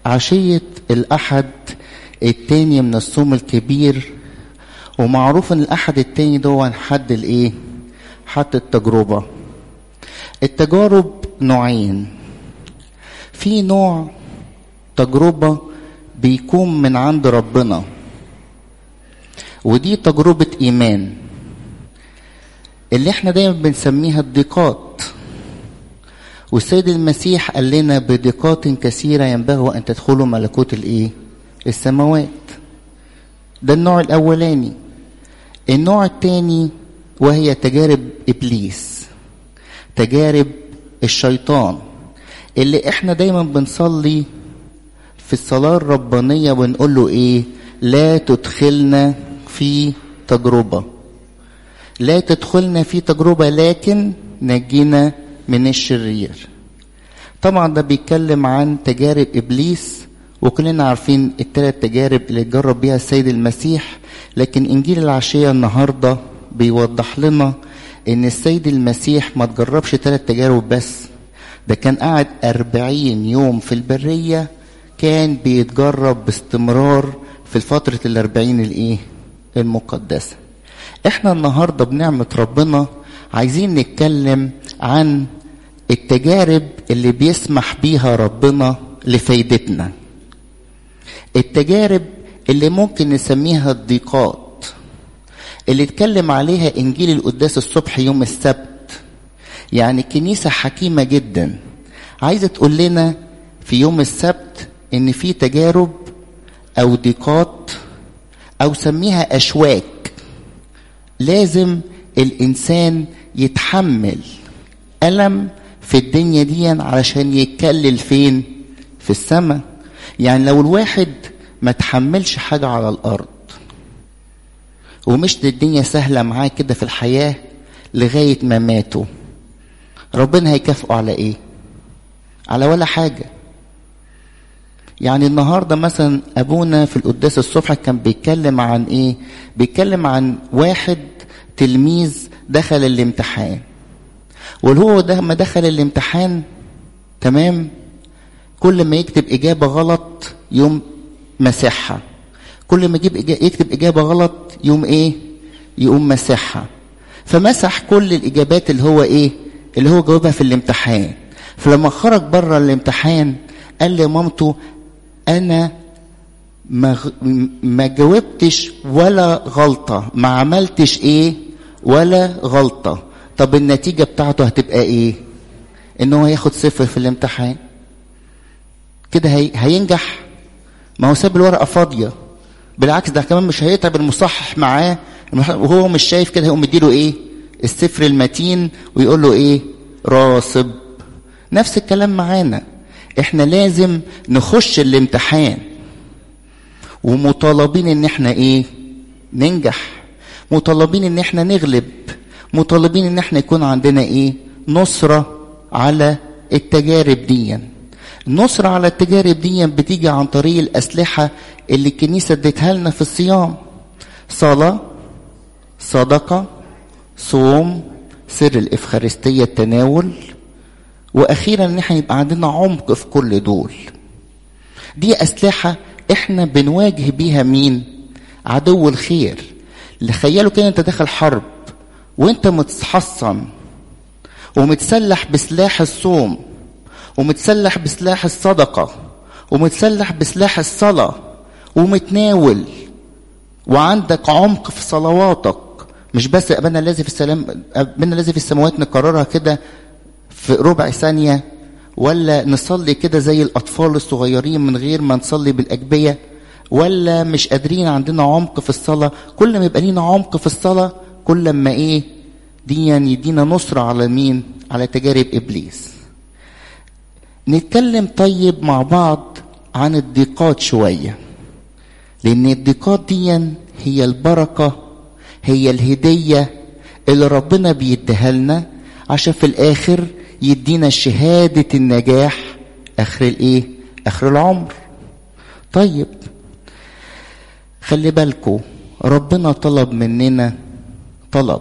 عشية الأحد التاني من الصوم الكبير ومعروف ان الأحد التاني ده هو حد الإيه؟ حد التجربة التجارب نوعين في نوع تجربة بيكون من عند ربنا ودي تجربة إيمان اللي احنا دايما بنسميها الضيقات والسيد المسيح قال لنا بضيقات كثيرة ينبغي أن تدخلوا ملكوت الإيه؟ السماوات ده النوع الأولاني النوع الثاني وهي تجارب إبليس تجارب الشيطان اللي احنا دايما بنصلي في الصلاة الربانية ونقول له ايه لا تدخلنا في تجربة لا تدخلنا في تجربة لكن نجينا من الشرير طبعا ده بيتكلم عن تجارب إبليس وكلنا عارفين الثلاث تجارب اللي جرب بيها السيد المسيح لكن إنجيل العشية النهاردة بيوضح لنا إن السيد المسيح ما تجربش ثلاث تجارب بس ده كان قاعد أربعين يوم في البرية كان بيتجرب باستمرار في فترة الأربعين الإيه؟ المقدسة احنا النهاردة بنعمة ربنا عايزين نتكلم عن التجارب اللي بيسمح بيها ربنا لفايدتنا التجارب اللي ممكن نسميها الضيقات اللي اتكلم عليها انجيل القداس الصبح يوم السبت يعني الكنيسة حكيمة جدا عايزة تقول لنا في يوم السبت ان في تجارب او ضيقات او سميها اشواك لازم الانسان يتحمل الم في الدنيا دي علشان يتكلل فين في السماء يعني لو الواحد ما تحملش حاجة على الأرض ومش الدنيا سهلة معاه كده في الحياة لغاية ما ماتوا ربنا هيكافئه على ايه على ولا حاجة يعني النهاردة مثلا أبونا في القداس الصبح كان بيتكلم عن إيه؟ بيتكلم عن واحد تلميذ دخل الامتحان والهو ده ما دخل الامتحان تمام كل ما يكتب إجابة غلط يوم مسحها كل ما يجيب إجا... يكتب إجابة غلط يوم إيه؟ يقوم مسحها فمسح كل الإجابات اللي هو إيه؟ اللي هو جاوبها في الامتحان فلما خرج بره الامتحان قال لمامته انا ما ما جاوبتش ولا غلطه ما عملتش ايه ولا غلطه طب النتيجه بتاعته هتبقى ايه ان هو ياخد صفر في الامتحان كده هي هينجح ما هو ساب الورقه فاضيه بالعكس ده كمان مش هيتعب المصحح معاه وهو مش شايف كده هيقوم مديله ايه الصفر المتين ويقول له ايه راصب نفس الكلام معانا احنا لازم نخش الامتحان ومطالبين ان احنا ايه ننجح مطالبين ان احنا نغلب مطالبين ان احنا يكون عندنا ايه نصرة على التجارب دي النصرة على التجارب دي بتيجي عن طريق الأسلحة اللي الكنيسة اديتها لنا في الصيام صلاة صدقة صوم سر الإفخارستية التناول واخيرا ان احنا يبقى عندنا عمق في كل دول دي اسلحه احنا بنواجه بيها مين عدو الخير تخيلوا كده انت داخل حرب وانت متحصن ومتسلح بسلاح الصوم ومتسلح بسلاح الصدقه ومتسلح بسلاح الصلاه ومتناول وعندك عمق في صلواتك مش بس ابانا الذي في السلام ابانا الذي في السماوات نكررها كده في ربع ثانية ولا نصلي كده زي الأطفال الصغيرين من غير ما نصلي بالأجبية ولا مش قادرين عندنا عمق في الصلاة كل ما يبقى لينا عمق في الصلاة كل ما إيه دي يدينا نصرة على مين على تجارب إبليس نتكلم طيب مع بعض عن الضيقات شوية لأن الضيقات دي هي البركة هي الهدية اللي ربنا بيديها لنا عشان في الآخر يدينا شهادة النجاح آخر الإيه؟ آخر العمر. طيب خلي بالكو ربنا طلب مننا طلب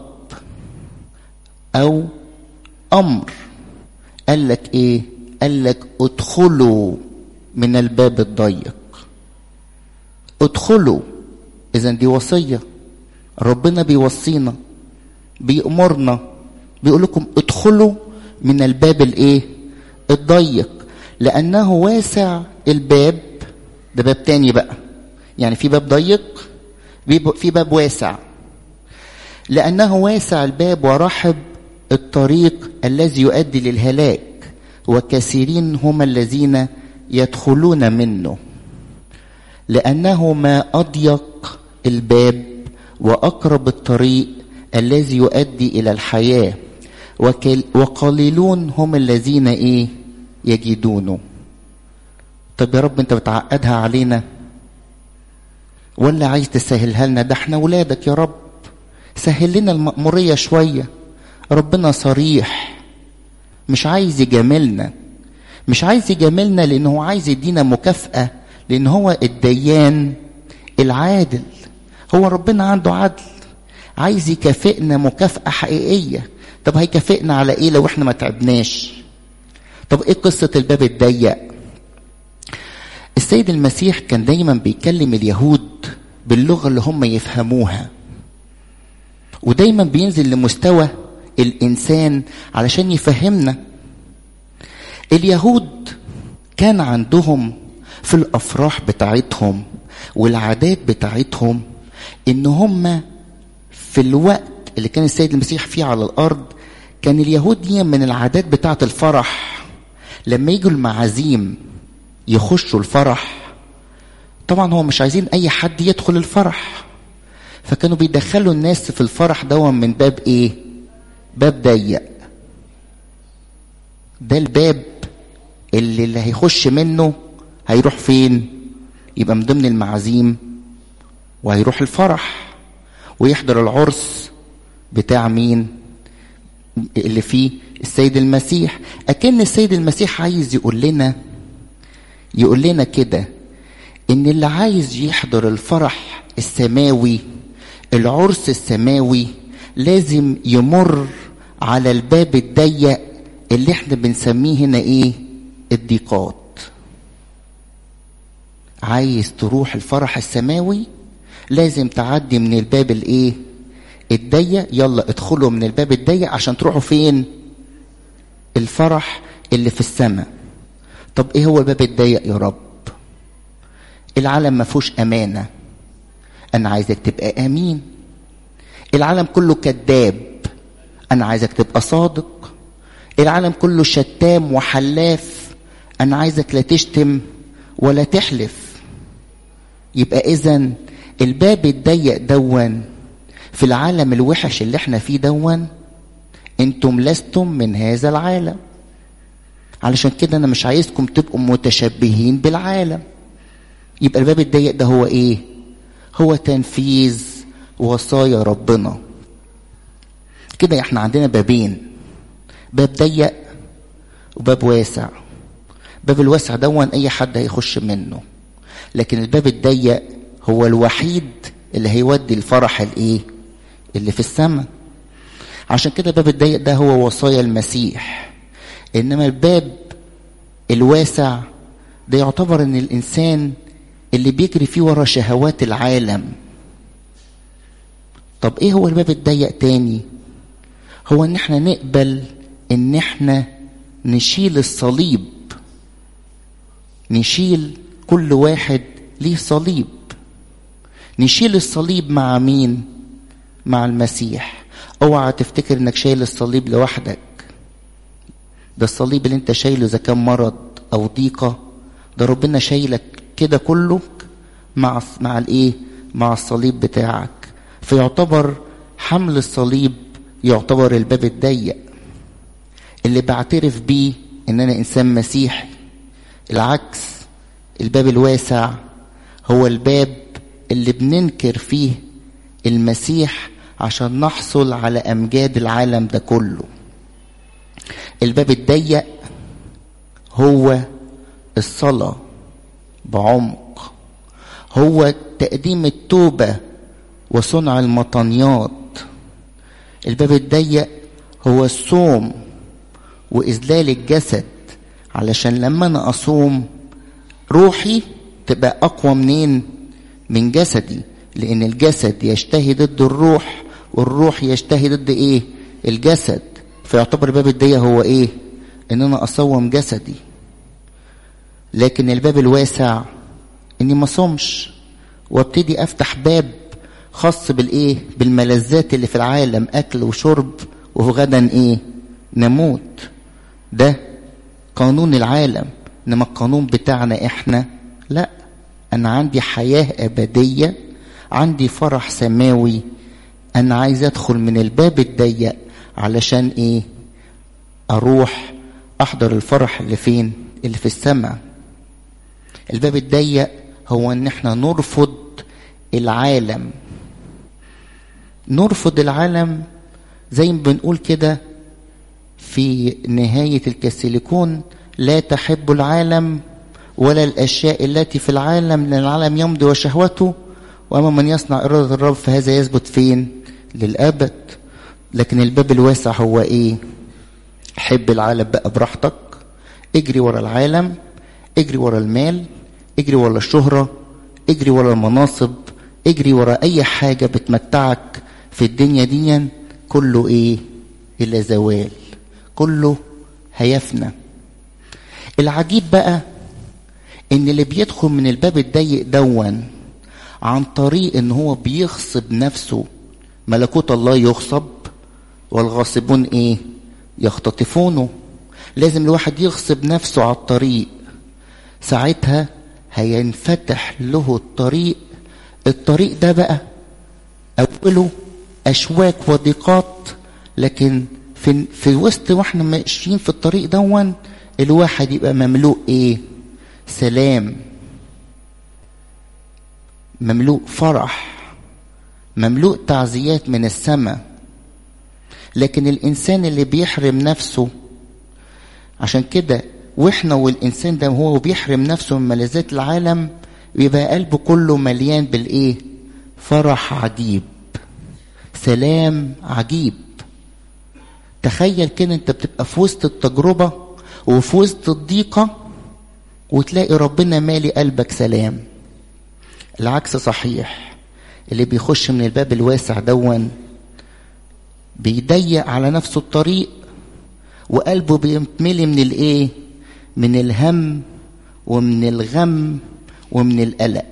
أو أمر قال لك إيه؟ قال لك ادخلوا من الباب الضيق ادخلوا اذا دي وصيه ربنا بيوصينا بيأمرنا بيقول لكم ادخلوا من الباب الايه الضيق لانه واسع الباب ده باب تاني بقى يعني في باب ضيق في باب واسع لانه واسع الباب ورحب الطريق الذي يؤدي للهلاك وكثيرين هم الذين يدخلون منه لانه ما اضيق الباب واقرب الطريق الذي يؤدي الى الحياه وقليلون هم الذين ايه يجدونه طب يا رب انت بتعقدها علينا ولا عايز تسهلها لنا ده احنا ولادك يا رب سهل لنا المأمورية شوية ربنا صريح مش عايز يجاملنا مش عايز يجاملنا لأنه عايز يدينا مكافأة لأن هو الديان العادل هو ربنا عنده عدل عايز يكافئنا مكافأة حقيقية طب هيكافئنا على ايه لو احنا ما تعبناش طب ايه قصة الباب الضيق السيد المسيح كان دايما بيكلم اليهود باللغة اللي هم يفهموها ودايما بينزل لمستوى الإنسان علشان يفهمنا اليهود كان عندهم في الأفراح بتاعتهم والعادات بتاعتهم إن هم في الوقت اللي كان السيد المسيح فيه على الأرض كان اليهود دي من العادات بتاعة الفرح لما يجوا المعازيم يخشوا الفرح طبعا هو مش عايزين اي حد يدخل الفرح فكانوا بيدخلوا الناس في الفرح دوا من باب ايه باب ضيق ده الباب اللي اللي هيخش منه هيروح فين يبقى من ضمن المعازيم وهيروح الفرح ويحضر العرس بتاع مين اللي فيه السيد المسيح أكن السيد المسيح عايز يقول لنا يقول لنا كده ان اللي عايز يحضر الفرح السماوي العرس السماوي لازم يمر على الباب الضيق اللي احنا بنسميه هنا ايه الضيقات عايز تروح الفرح السماوي لازم تعدي من الباب الايه الضيق يلا ادخلوا من الباب الضيق عشان تروحوا فين الفرح اللي في السماء طب ايه هو الباب الضيق يا رب العالم ما فيهوش امانه انا عايزك تبقى امين العالم كله كذاب انا عايزك تبقى صادق العالم كله شتام وحلاف انا عايزك لا تشتم ولا تحلف يبقى اذا الباب الضيق دون في العالم الوحش اللي احنا فيه دون انتم لستم من هذا العالم علشان كده انا مش عايزكم تبقوا متشبهين بالعالم يبقى الباب الضيق ده هو ايه هو تنفيذ وصايا ربنا كده احنا عندنا بابين باب ضيق وباب واسع باب الواسع دون اي حد هيخش منه لكن الباب الضيق هو الوحيد اللي هيودي الفرح الايه اللي في السماء عشان كده الباب الضيق ده هو وصايا المسيح انما الباب الواسع ده يعتبر ان الانسان اللي بيجري فيه ورا شهوات العالم طب ايه هو الباب الضيق تاني هو ان احنا نقبل ان احنا نشيل الصليب نشيل كل واحد ليه صليب نشيل الصليب مع مين مع المسيح اوعى تفتكر انك شايل الصليب لوحدك ده الصليب اللي انت شايله اذا كان مرض او ضيقه ده ربنا شايلك كده كله مع مع الايه مع الصليب بتاعك فيعتبر حمل الصليب يعتبر الباب الضيق اللي بعترف بيه ان انا انسان مسيحي العكس الباب الواسع هو الباب اللي بننكر فيه المسيح عشان نحصل على امجاد العالم ده كله الباب الضيق هو الصلاه بعمق هو تقديم التوبه وصنع المطنيات الباب الضيق هو الصوم واذلال الجسد علشان لما انا اصوم روحي تبقى اقوى منين من جسدي لان الجسد يشتهي ضد الروح والروح يشتهي ضد ايه الجسد فيعتبر الباب الضيق هو ايه ان انا اصوم جسدي لكن الباب الواسع اني ما صومش وابتدي افتح باب خاص بالايه بالملذات اللي في العالم اكل وشرب وغدا ايه نموت ده قانون العالم انما القانون بتاعنا احنا لا انا عندي حياه ابديه عندي فرح سماوي انا عايز ادخل من الباب الضيق علشان ايه اروح احضر الفرح اللي فين اللي في السماء الباب الضيق هو ان احنا نرفض العالم نرفض العالم زي ما بنقول كده في نهاية الكسيليكون لا تحب العالم ولا الأشياء التي في العالم لأن العالم يمضي وشهوته وأما من يصنع إرادة الرب فهذا يثبت فين للأبد لكن الباب الواسع هو إيه حب العالم بقى براحتك اجري ورا العالم اجري ورا المال اجري ورا الشهرة اجري ورا المناصب اجري ورا اي حاجة بتمتعك في الدنيا دي كله ايه الى زوال كله هيفنى العجيب بقى ان اللي بيدخل من الباب الضيق دون عن طريق ان هو بيغصب نفسه ملكوت الله يغصب والغاصبون ايه يختطفونه لازم الواحد يغصب نفسه على الطريق ساعتها هينفتح له الطريق الطريق ده بقى اوله اشواك وضيقات لكن في في وسط واحنا ماشيين في الطريق دون الواحد يبقى مملوء ايه سلام مملوء فرح مملوء تعزيات من السماء لكن الانسان اللي بيحرم نفسه عشان كده واحنا والانسان ده وهو بيحرم نفسه من ملذات العالم بيبقى قلبه كله مليان بالايه فرح عجيب سلام عجيب تخيل كده انت بتبقى في وسط التجربة وفي وسط الضيقة وتلاقي ربنا مالي قلبك سلام العكس صحيح اللي بيخش من الباب الواسع دون بيضيق على نفسه الطريق وقلبه بيمتملي من الايه من الهم ومن الغم ومن القلق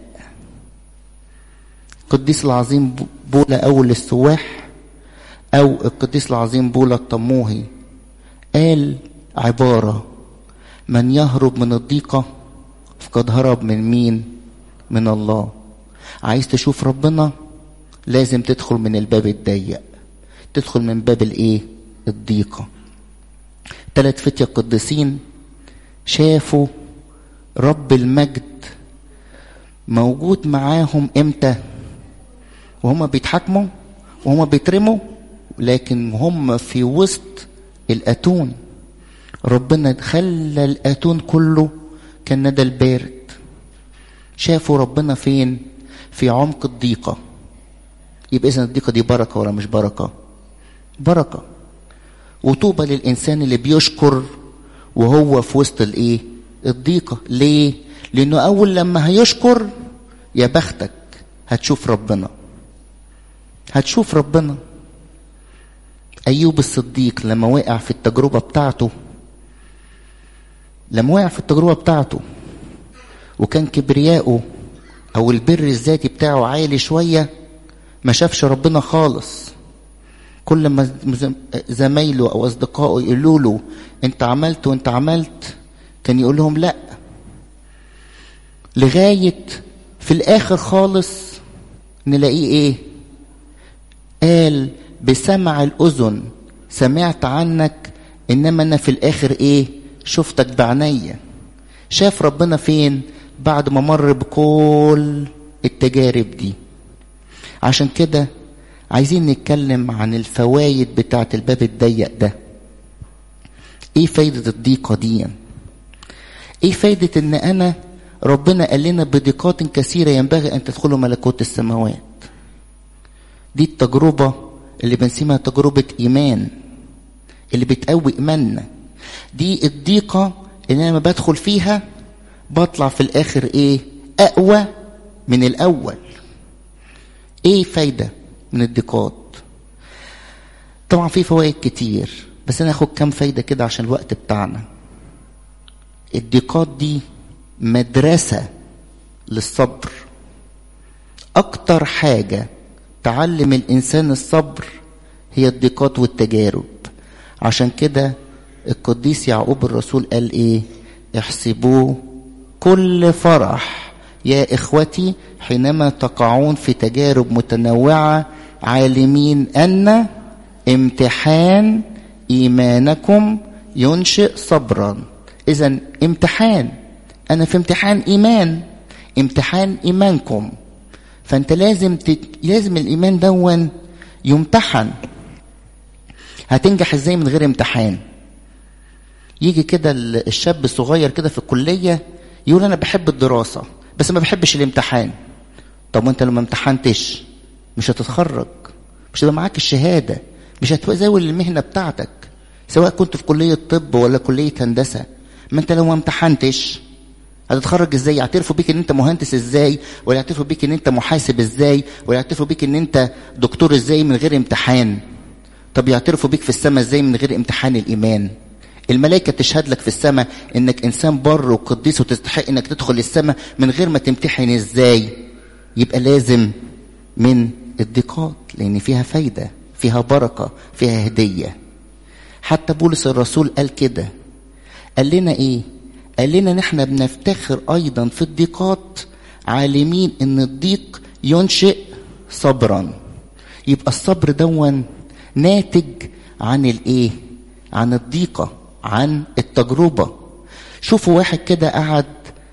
القديس العظيم بولا اول السواح او القديس العظيم بولا الطموهي قال عبارة من يهرب من الضيقة فقد هرب من مين من الله عايز تشوف ربنا لازم تدخل من الباب الضيق تدخل من باب الايه الضيقة ثلاث فتية قديسين شافوا رب المجد موجود معاهم امتى وهما بيتحاكموا وهما بيترموا لكن هم في وسط الاتون ربنا خلى الاتون كله كان ندى البارد شافوا ربنا فين في عمق الضيقة يبقى إذا الضيقة دي بركة ولا مش بركة بركة وطوبى للإنسان اللي بيشكر وهو في وسط الإيه الضيقة ليه لأنه أول لما هيشكر يا بختك هتشوف ربنا هتشوف ربنا أيوب الصديق لما وقع في التجربة بتاعته لما وقع في التجربة بتاعته وكان كبرياءه أو البر الذاتي بتاعه عالي شوية ما شافش ربنا خالص كل ما زمايله أو أصدقائه يقولوا له أنت عملت وأنت عملت كان يقول لهم لأ لغاية في الآخر خالص نلاقيه إيه قال بسمع الأذن سمعت عنك إنما أنا في الآخر إيه شفتك بعينيا شاف ربنا فين بعد ما مر بكل التجارب دي عشان كده عايزين نتكلم عن الفوايد بتاعة الباب الضيق ده ايه فايدة الضيقة دي ايه فايدة ان انا ربنا قال لنا بضيقات كثيرة ينبغي ان تدخلوا ملكوت السماوات دي التجربة اللي بنسميها تجربة ايمان اللي بتقوي ايماننا دي الضيقة اللي انا لما بدخل فيها بطلع في الاخر ايه اقوى من الاول ايه فايده من الضيقات طبعا في فوائد كتير بس انا هاخد كام فايده كده عشان الوقت بتاعنا الضيقات دي مدرسه للصبر اكتر حاجه تعلم الانسان الصبر هي الضيقات والتجارب عشان كده القديس يعقوب الرسول قال ايه احسبوه كل فرح يا اخوتي حينما تقعون في تجارب متنوعه عالمين ان امتحان ايمانكم ينشئ صبرا اذا امتحان انا في امتحان ايمان امتحان ايمانكم فانت لازم تت... لازم الايمان دون يمتحن هتنجح ازاي من غير امتحان يجي كده الشاب الصغير كده في الكليه يقول انا بحب الدراسه بس ما بحبش الامتحان طب وانت لو ما امتحنتش مش هتتخرج مش هيبقى معاك الشهاده مش هتزاول المهنه بتاعتك سواء كنت في كليه طب ولا كليه هندسه ما انت لو ما امتحنتش هتتخرج ازاي يعترفوا بيك ان انت مهندس ازاي ولا يعترفوا بيك ان انت محاسب ازاي ولا يعترفوا بيك ان انت دكتور ازاي من غير امتحان طب يعترفوا بيك في السماء ازاي من غير امتحان الايمان الملائكة تشهد لك في السماء انك انسان بر وقديس وتستحق انك تدخل السماء من غير ما تمتحن ازاي يبقى لازم من الضيقات لان فيها فايدة فيها بركة فيها هدية حتى بولس الرسول قال كده قال لنا ايه قال لنا نحن بنفتخر ايضا في الضيقات عالمين ان الضيق ينشئ صبرا يبقى الصبر دون ناتج عن الايه عن الضيقه عن التجربه شوفوا واحد كده قعد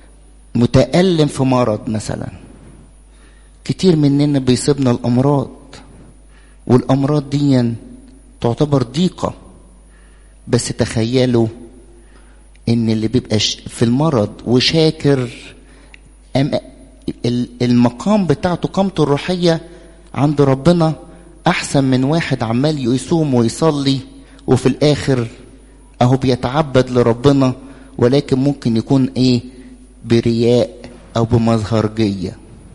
متألم في مرض مثلا كتير مننا بيصيبنا الامراض والامراض دي تعتبر ضيقه بس تخيلوا ان اللي بيبقى في المرض وشاكر المقام بتاعته قامته الروحيه عند ربنا احسن من واحد عمال يصوم ويصلي وفي الاخر اهو بيتعبد لربنا ولكن ممكن يكون ايه برياء او بمظهرجيه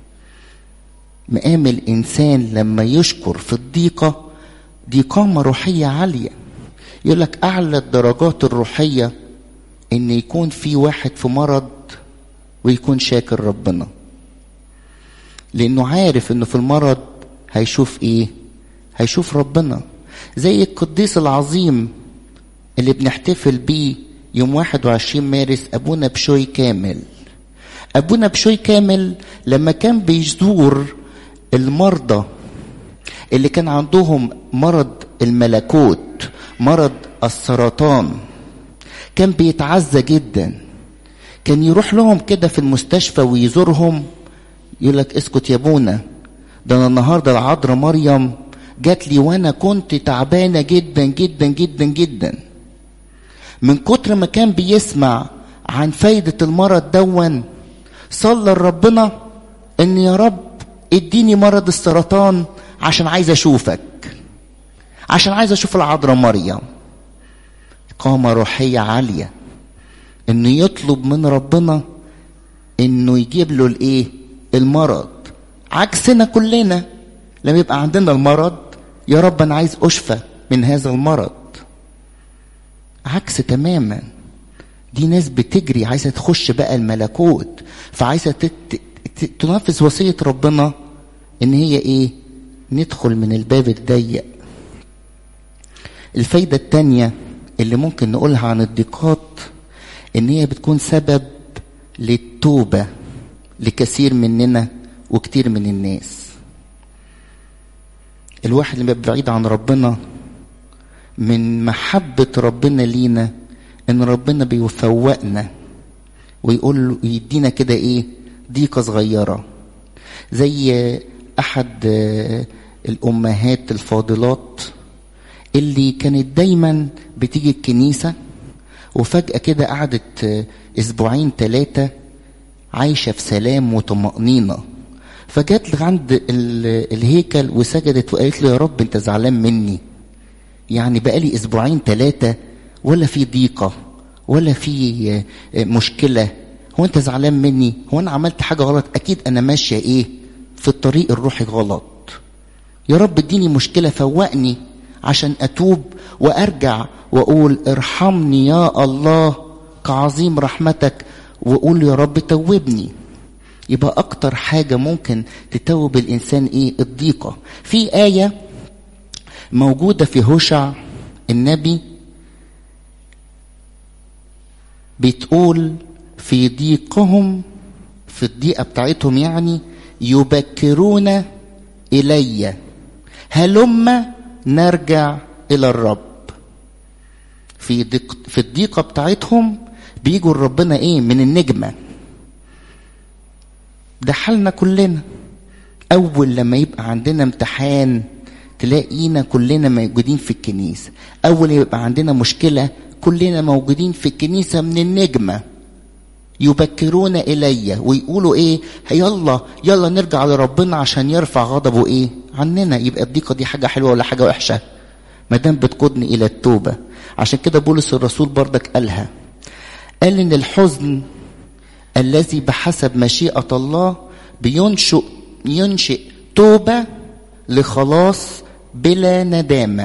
مقام الانسان لما يشكر في الضيقه دي قامه روحيه عاليه يقول لك اعلى الدرجات الروحيه ان يكون في واحد في مرض ويكون شاكر ربنا لانه عارف انه في المرض هيشوف ايه هيشوف ربنا زي القديس العظيم اللي بنحتفل بيه يوم 21 مارس ابونا بشوي كامل ابونا بشوي كامل لما كان بيزور المرضى اللي كان عندهم مرض الملكوت مرض السرطان كان بيتعزى جدا كان يروح لهم كده في المستشفى ويزورهم يقول لك اسكت يا ابونا ده انا النهارده العذراء مريم جات لي وانا كنت تعبانه جدا جدا جدا جدا من كتر ما كان بيسمع عن فايدة المرض دون صلى لربنا ان يا رب اديني مرض السرطان عشان عايز اشوفك عشان عايز اشوف العذراء مريم قامة روحية عالية انه يطلب من ربنا انه يجيب له الايه المرض عكسنا كلنا لما يبقى عندنا المرض يا رب انا عايز اشفى من هذا المرض عكس تماما دي ناس بتجري عايزه تخش بقى الملكوت فعايزه تنفذ وصيه ربنا ان هي ايه ندخل من الباب الضيق الفايده الثانيه اللي ممكن نقولها عن الضيقات ان هي بتكون سبب للتوبه لكثير مننا وكتير من الناس الواحد اللي بيبقى بعيد عن ربنا من محبة ربنا لينا ان ربنا بيفوقنا ويقول له يدينا كده ايه ضيقة صغيرة زي احد الامهات الفاضلات اللي كانت دايما بتيجي الكنيسة وفجأة كده قعدت اسبوعين ثلاثة عايشة في سلام وطمأنينة فجت عند الهيكل وسجدت وقالت له يا رب انت زعلان مني يعني بقالي اسبوعين ثلاثة ولا في ضيقة ولا في مشكلة هو انت زعلان مني هو انا عملت حاجه غلط اكيد انا ماشيه ايه في الطريق الروحي غلط يا رب اديني مشكله فوقني عشان اتوب وارجع واقول ارحمني يا الله كعظيم رحمتك واقول يا رب توبني يبقى اكتر حاجه ممكن تتوب الانسان ايه الضيقه في ايه موجوده في هوشع النبي بتقول في ضيقهم في الضيقه بتاعتهم يعني يبكرون الي هلم نرجع الى الرب في ضيق في الضيقه بتاعتهم بيجوا ربنا ايه من النجمه ده حالنا كلنا اول لما يبقى عندنا امتحان تلاقينا كلنا موجودين في الكنيسه اول يبقى عندنا مشكله كلنا موجودين في الكنيسه من النجمه يبكرون الي ويقولوا ايه يلا يلا نرجع لربنا عشان يرفع غضبه ايه عننا يبقى الضيقه دي حاجه حلوه ولا حاجه وحشه ما دام بتقودني الى التوبه عشان كده بولس الرسول بردك قالها قال ان الحزن الذي بحسب مشيئه الله بينشئ ينشئ توبه لخلاص بلا ندامه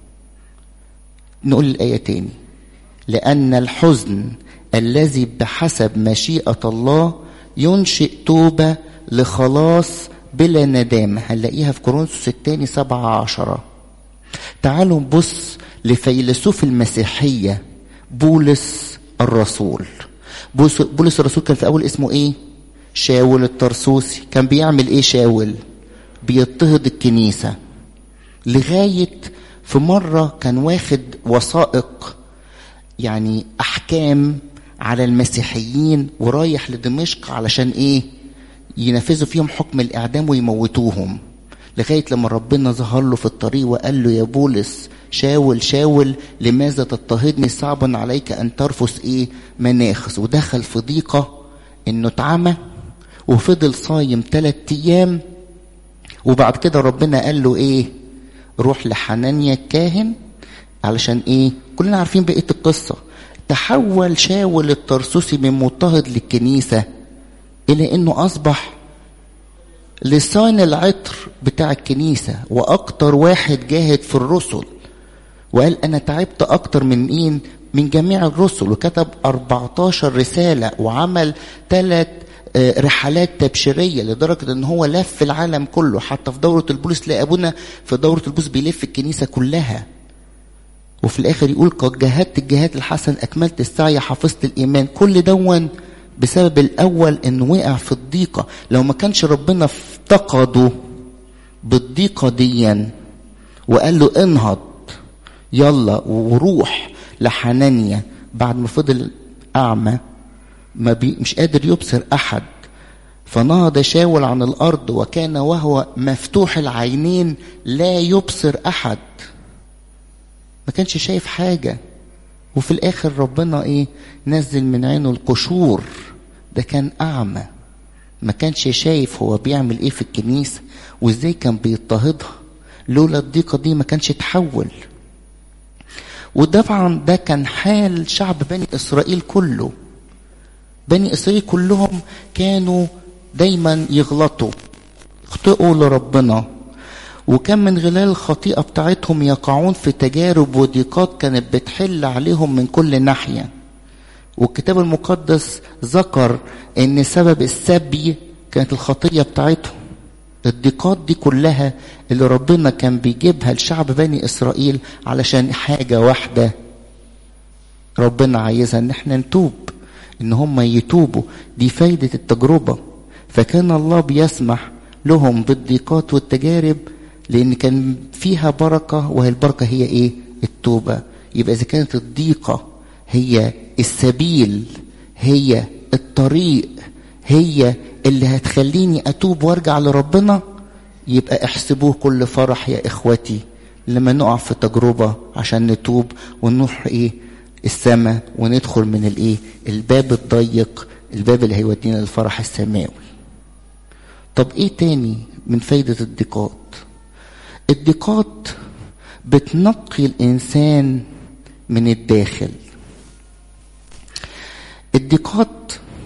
نقول الايه تاني لان الحزن الذي بحسب مشيئه الله ينشئ توبه لخلاص بلا ندامه هنلاقيها في كورنثوس الثاني سبعة عشرة تعالوا نبص لفيلسوف المسيحيه بولس الرسول بولس الرسول كان في اول اسمه ايه شاول الطرسوسي كان بيعمل ايه شاول بيضطهد الكنيسه لغايه في مره كان واخد وثائق يعني احكام على المسيحيين ورايح لدمشق علشان ايه ينفذوا فيهم حكم الاعدام ويموتوهم لغايه لما ربنا ظهر له في الطريق وقال له يا بولس شاول شاول لماذا تضطهدني صعبا عليك ان ترفس ايه مناخس ودخل في ضيقه انه اتعمى وفضل صايم ثلاث ايام وبعد كده ربنا قال له ايه روح لحنانيا الكاهن علشان ايه كلنا عارفين بقيه القصه تحول شاول الطرسوسي من مضطهد للكنيسه الى انه اصبح لسان العطر بتاع الكنيسه واكتر واحد جاهد في الرسل وقال انا تعبت اكتر من مين من جميع الرسل وكتب 14 رساله وعمل ثلاث رحلات تبشيريه لدرجه ان هو لف العالم كله حتى في دوره البولس تلاقي ابونا في دوره البولس بيلف الكنيسه كلها وفي الاخر يقول قد جاهدت الجهاد الحسن اكملت السعي حفظت الايمان كل دون بسبب الاول انه وقع في الضيقه لو ما كانش ربنا افتقده بالضيقه ديا وقال له انهض يلا وروح لحنانيا بعد ما فضل اعمى ما بي مش قادر يبصر احد فنهض شاول عن الارض وكان وهو مفتوح العينين لا يبصر احد ما كانش شايف حاجه وفي الاخر ربنا ايه نزل من عينه القشور ده كان اعمى ما كانش شايف هو بيعمل ايه في الكنيسه وازاي كان بيضطهدها لولا الضيقه دي ما كانش اتحول وطبعا ده كان حال شعب بني اسرائيل كله بني اسرائيل كلهم كانوا دايما يغلطوا يخطئوا لربنا وكان من خلال الخطيئه بتاعتهم يقعون في تجارب وضيقات كانت بتحل عليهم من كل ناحيه والكتاب المقدس ذكر ان سبب السبي كانت الخطيه بتاعتهم الضيقات دي كلها اللي ربنا كان بيجيبها لشعب بني اسرائيل علشان حاجه واحده ربنا عايزها ان احنا نتوب ان هم يتوبوا دي فايده التجربه فكان الله بيسمح لهم بالضيقات والتجارب لان كان فيها بركه وهي البركه هي ايه التوبه يبقى اذا كانت الضيقه هي السبيل هي الطريق هي اللي هتخليني اتوب وارجع لربنا يبقى احسبوه كل فرح يا اخوتي لما نقع في تجربه عشان نتوب ونروح ايه السماء وندخل من الايه الباب الضيق الباب اللي هيودينا للفرح السماوي طب ايه تاني من فايده الضيقات الضيقات بتنقي الانسان من الداخل الضيقات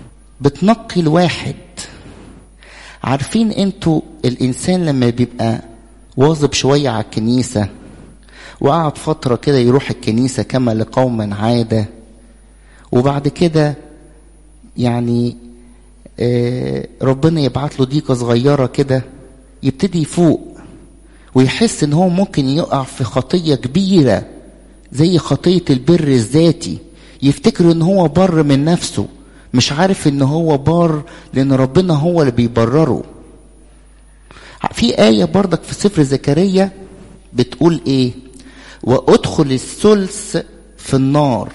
بتنقي الواحد عارفين انتوا الانسان لما بيبقى واظب شوية على الكنيسة وقعد فترة كده يروح الكنيسة كما لقوم عادة وبعد كده يعني آه ربنا يبعت له ضيقة صغيرة كده يبتدي يفوق ويحس ان هو ممكن يقع في خطية كبيرة زي خطية البر الذاتي يفتكر ان هو بر من نفسه مش عارف ان هو بار لان ربنا هو اللي بيبرره في آية برضك في سفر زكريا بتقول ايه وادخل الثلث في النار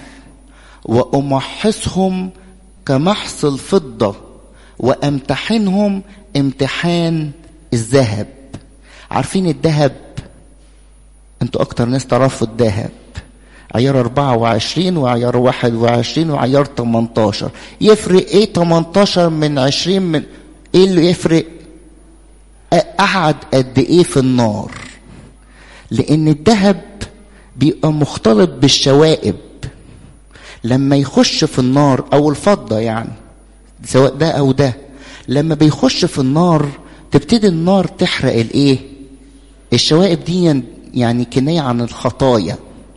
وامحصهم كمحص الفضة وامتحنهم امتحان الذهب عارفين الذهب انتوا اكتر ناس تعرفوا الذهب عيار 24 وعيار 21 وعيار 18 يفرق ايه 18 من 20 من ايه اللي يفرق قعد قد ايه في النار لان الذهب بيبقى مختلط بالشوائب لما يخش في النار او الفضه يعني سواء ده او ده لما بيخش في النار تبتدي النار تحرق الايه الشوائب دي يعني كنايه عن الخطايا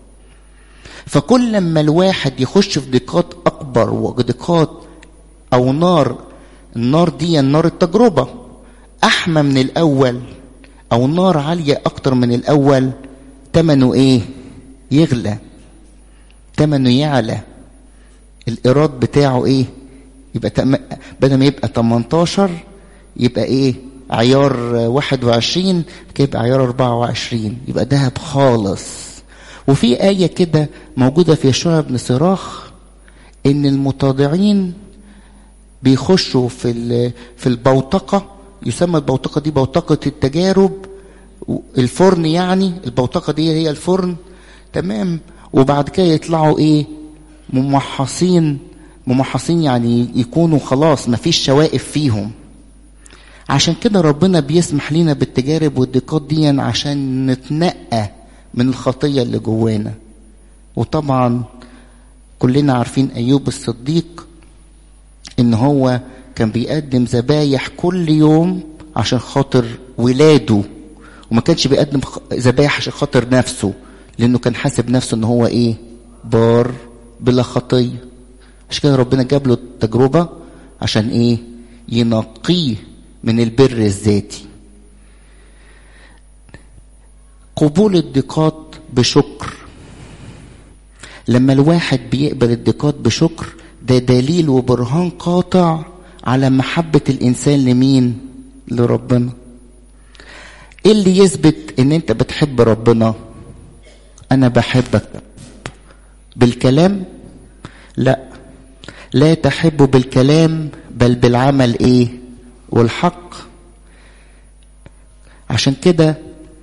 فكل لما الواحد يخش في ضيقات اكبر وضيقات او نار النار دي نار التجربه احمى من الاول او نار عاليه اكتر من الاول تمنه ايه يغلى تمنه يعلى الايراد بتاعه ايه يبقى تم... بدل ما يبقى 18 يبقى ايه عيار 21 يبقى عيار 24 يبقى دهب خالص وفي آية كده موجودة في يشوع بن صراخ إن المتضعين بيخشوا في في البوتقة يسمى البوتقة دي بوتقة التجارب الفرن يعني البوتقة دي هي الفرن تمام وبعد كده يطلعوا ايه ممحصين ممحصين يعني يكونوا خلاص مفيش شوائب فيهم عشان كده ربنا بيسمح لنا بالتجارب والضيقات دي عشان نتنقى من الخطية اللي جوانا وطبعا كلنا عارفين أيوب الصديق إن هو كان بيقدم ذبايح كل يوم عشان خاطر ولاده وما كانش بيقدم ذبايح عشان خاطر نفسه لأنه كان حاسب نفسه إن هو إيه بار بلا خطية عشان كده ربنا جاب له التجربة عشان إيه ينقيه من البر الذاتي قبول الضيقات بشكر لما الواحد بيقبل الضيقات بشكر ده دليل وبرهان قاطع على محبة الإنسان لمين؟ لربنا. إيه اللي يثبت إن أنت بتحب ربنا؟ أنا بحبك. بالكلام؟ لا. لا تحب بالكلام بل بالعمل إيه؟ والحق. عشان كده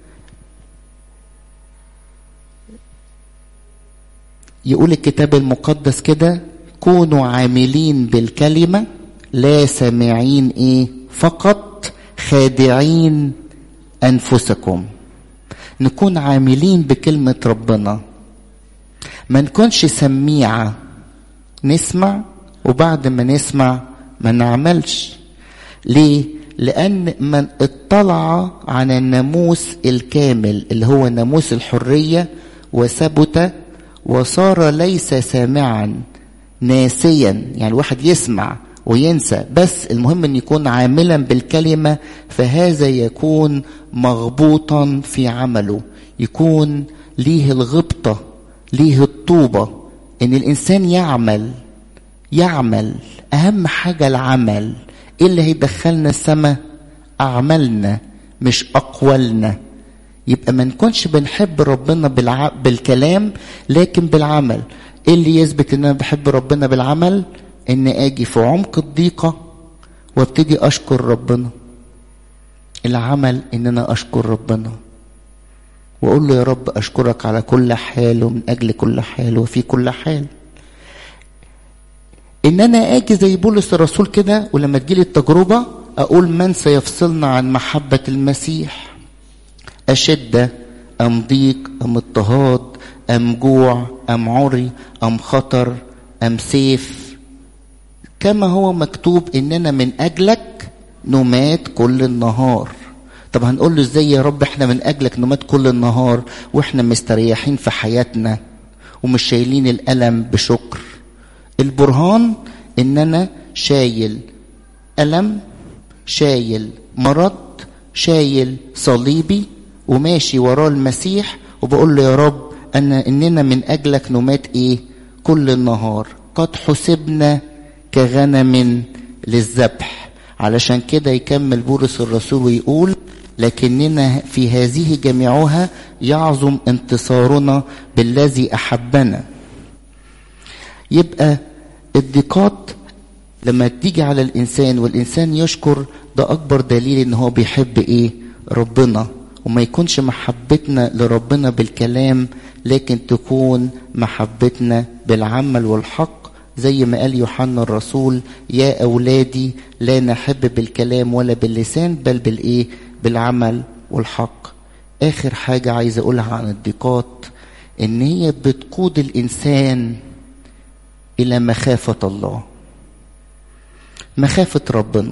يقول الكتاب المقدس كده كونوا عاملين بالكلمة لا سامعين ايه فقط خادعين انفسكم نكون عاملين بكلمة ربنا ما نكونش سميعة نسمع وبعد ما نسمع ما نعملش ليه لأن من اطلع عن الناموس الكامل اللي هو ناموس الحرية وثبت وصار ليس سامعا ناسيا يعني الواحد يسمع وينسى بس المهم ان يكون عاملا بالكلمه فهذا يكون مغبوطا في عمله يكون ليه الغبطه ليه الطوبه ان الانسان يعمل يعمل اهم حاجه العمل ايه اللي هيدخلنا السماء اعمالنا مش اقوالنا يبقى ما نكونش بنحب ربنا بالع... بالكلام لكن بالعمل ايه اللي يثبت ان انا بحب ربنا بالعمل ان اجي في عمق الضيقه وابتدي اشكر ربنا العمل ان انا اشكر ربنا واقول له يا رب اشكرك على كل حال ومن اجل كل حال وفي كل حال ان انا اجي زي بولس الرسول كده ولما تجيلي التجربه اقول من سيفصلنا عن محبه المسيح أشدة أم ضيق أم اضطهاد أم جوع أم عري أم خطر أم سيف كما هو مكتوب اننا من اجلك نمات كل النهار طب هنقول له ازاي يا رب احنا من اجلك نمات كل النهار واحنا مستريحين في حياتنا ومش شايلين الالم بشكر البرهان ان انا شايل الم شايل مرض شايل صليبي وماشي وراه المسيح وبقول له يا رب أن إننا من أجلك نمات إيه كل النهار قد حسبنا كغنم للذبح علشان كده يكمل بولس الرسول ويقول لكننا في هذه جميعها يعظم انتصارنا بالذي أحبنا يبقى الضيقات لما تيجي على الإنسان والإنسان يشكر ده أكبر دليل إن هو بيحب إيه ربنا وما يكونش محبتنا لربنا بالكلام لكن تكون محبتنا بالعمل والحق زي ما قال يوحنا الرسول يا أولادي لا نحب بالكلام ولا باللسان بل بالإيه بالعمل والحق آخر حاجة عايز أقولها عن الضيقات إن هي بتقود الإنسان إلى مخافة الله مخافة ربنا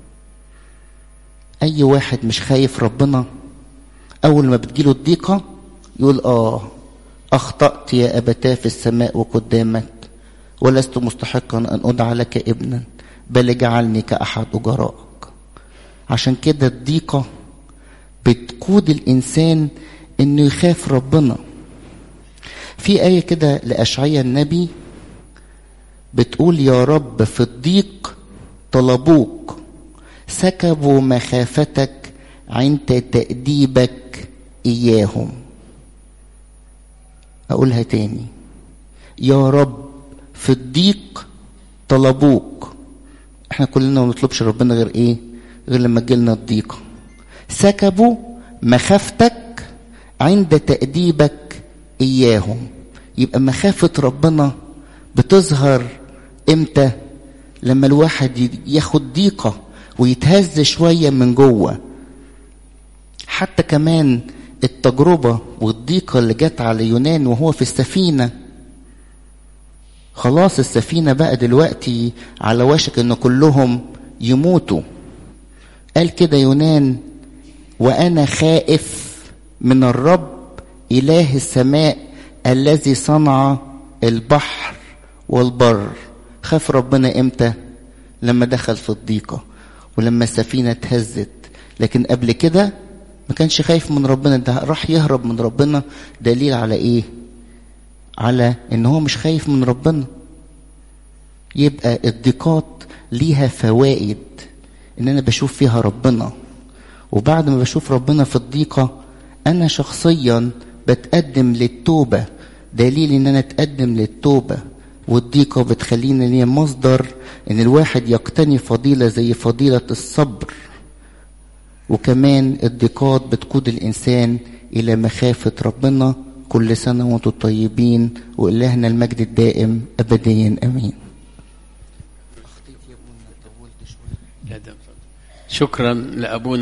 أي واحد مش خايف ربنا أول ما بتجيله الضيقة يقول آه أخطأت يا أبتاه في السماء وقدامك ولست مستحقا أن أدعى لك ابنا بل اجعلني كأحد أجرائك عشان كده الضيقة بتقود الإنسان إنه يخاف ربنا في آية كده لأشعيا النبي بتقول يا رب في الضيق طلبوك سكبوا مخافتك عند تأديبك إياهم أقولها تاني يا رب في الضيق طلبوك احنا كلنا ما نطلبش ربنا غير ايه غير لما تجيلنا الضيقة سكبوا مخافتك عند تأديبك إياهم يبقى مخافة ربنا بتظهر امتى لما الواحد ياخد ضيقة ويتهز شوية من جوه حتى كمان التجربة والضيقة اللي جت على يونان وهو في السفينة خلاص السفينة بقى دلوقتي على وشك ان كلهم يموتوا قال كده يونان وانا خائف من الرب اله السماء الذي صنع البحر والبر خاف ربنا امتى لما دخل في الضيقة ولما السفينة اتهزت لكن قبل كده ما كانش خايف من ربنا ده راح يهرب من ربنا دليل على ايه على ان هو مش خايف من ربنا يبقى الضيقات ليها فوائد ان انا بشوف فيها ربنا وبعد ما بشوف ربنا في الضيقة انا شخصيا بتقدم للتوبة دليل ان انا اتقدم للتوبة والضيقة بتخلينا ليا مصدر ان الواحد يقتني فضيلة زي فضيلة الصبر وكمان الضيقات بتقود الإنسان إلى مخافة ربنا كل سنة وانتم طيبين وإلهنا المجد الدائم أبديا أمين شكرا لأبونا